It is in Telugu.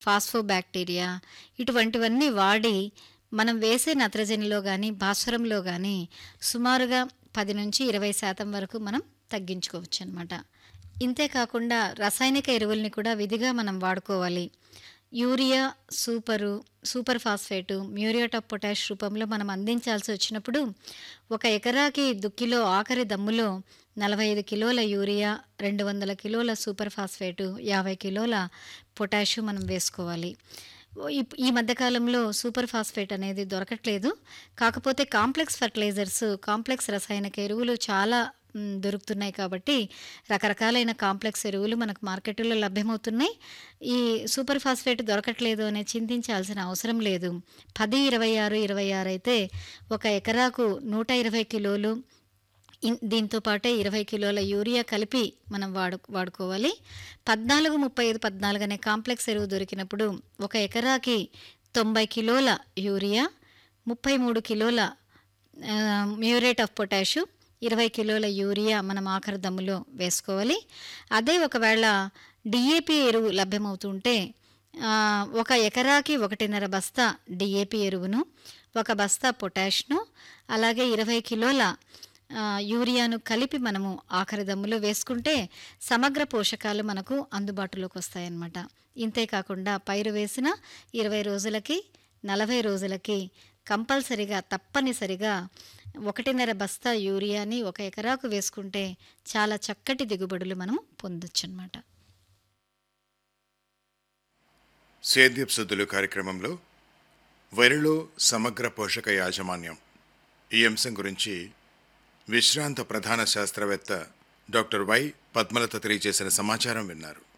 ఫాస్ఫోబాక్టీరియా ఇటువంటివన్నీ వాడి మనం వేసే నత్రజనిలో కానీ భాస్వరంలో కానీ సుమారుగా పది నుంచి ఇరవై శాతం వరకు మనం తగ్గించుకోవచ్చు అనమాట ఇంతే కాకుండా రసాయనిక ఎరువుల్ని కూడా విధిగా మనం వాడుకోవాలి urea super super phosphate muriate of potash రూపంలో మనం అందించాల్సి వచ్చినప్పుడు ఒక ఎకరాకి దుక్కిలో ఆఖరి దమ్ములో నలభై ఐదు కిలోల యూరియా రెండు వందల కిలోల సూపర్ ఫాస్ఫేటు యాభై కిలోల పొటాషు మనం వేసుకోవాలి ఈ- ఈ మధ్యకాలంలో సూపర్ ఫాస్ఫేట్ అనేది దొరకట్లేదు కాకపోతే కాంప్లెక్స్ ఫర్టిలైజర్స్ కాంప్లెక్స్ రసాయనిక ఎరువులు చాలా మ్, దొరుకుతున్నాయి కాబట్టి రకరకాలైన కాంప్లెక్స్ ఎరువులు మనకు మార్కెట్లో లభ్యమవుతున్నాయి ఈ సూపర్ ఫాస్ఫేట్ దొరకట్లేదు అనే చింతించాల్సిన అవసరం లేదు పది ఇరవై ఆరు ఇరవై ఆరు అయితే ఒక ఎకరాకు నూట ఇరవై కిలోలు ఇన్- దీంతో పాటే ఇరవై కిలోల యూరియా కలిపి మనం వాడు వాడుకోవాలి పద్నాలుగు ముప్పై ఐదు పద్నాలుగు అనే కాంప్లెక్స్ ఎరువు దొరికినప్పుడు ఒక ఎకరాకి తొంభై కిలోల యూరియా ముప్పై మూడు కిలోల ఆ, మ్యూరేట్ ఆఫ్ పొటాషు ఇరవై కిలోల యూరియా మనం ఆఖరి దమ్ములో వేసుకోవాలి అదే ఒకవేళ డిఏపి ఎరువు లభ్యమవుతుంటే ఆ, ఒక ఎకరాకి ఒకటిన్నర బస్తా డిఏపి ఎరువును ఒక బస్తా పొటాష్ను అలాగే ఇరవై కిలోల ఆ, యూరియాను కలిపి మనము ఆఖరి దమ్ములో వేసుకుంటే సమగ్ర పోషకాలు మనకు అందుబాటులోకి వస్తాయన్నమాట ఇంతే కాకుండా పైరు వేసిన ఇరవై రోజులకి నలభై రోజులకి కంపల్సరిగా తప్పనిసరిగా ఒకటిన్నర బస్తా యూరియాని ఒక ఎకరాకు వేసుకుంటే చాలా చక్కటి దిగుబడులు మనం పొందొచ్చు అనమాట సేద్యపు సుద్దులు కార్యక్రమంలో వరిలో సమగ్ర పోషక యాజమాన్యం ఈ అంశం గురించి విశ్రాంత ప్రధాన శాస్త్రవేత్త డాక్టర్ వై పద్మలత తెలియజేసిన సమాచారం విన్నారు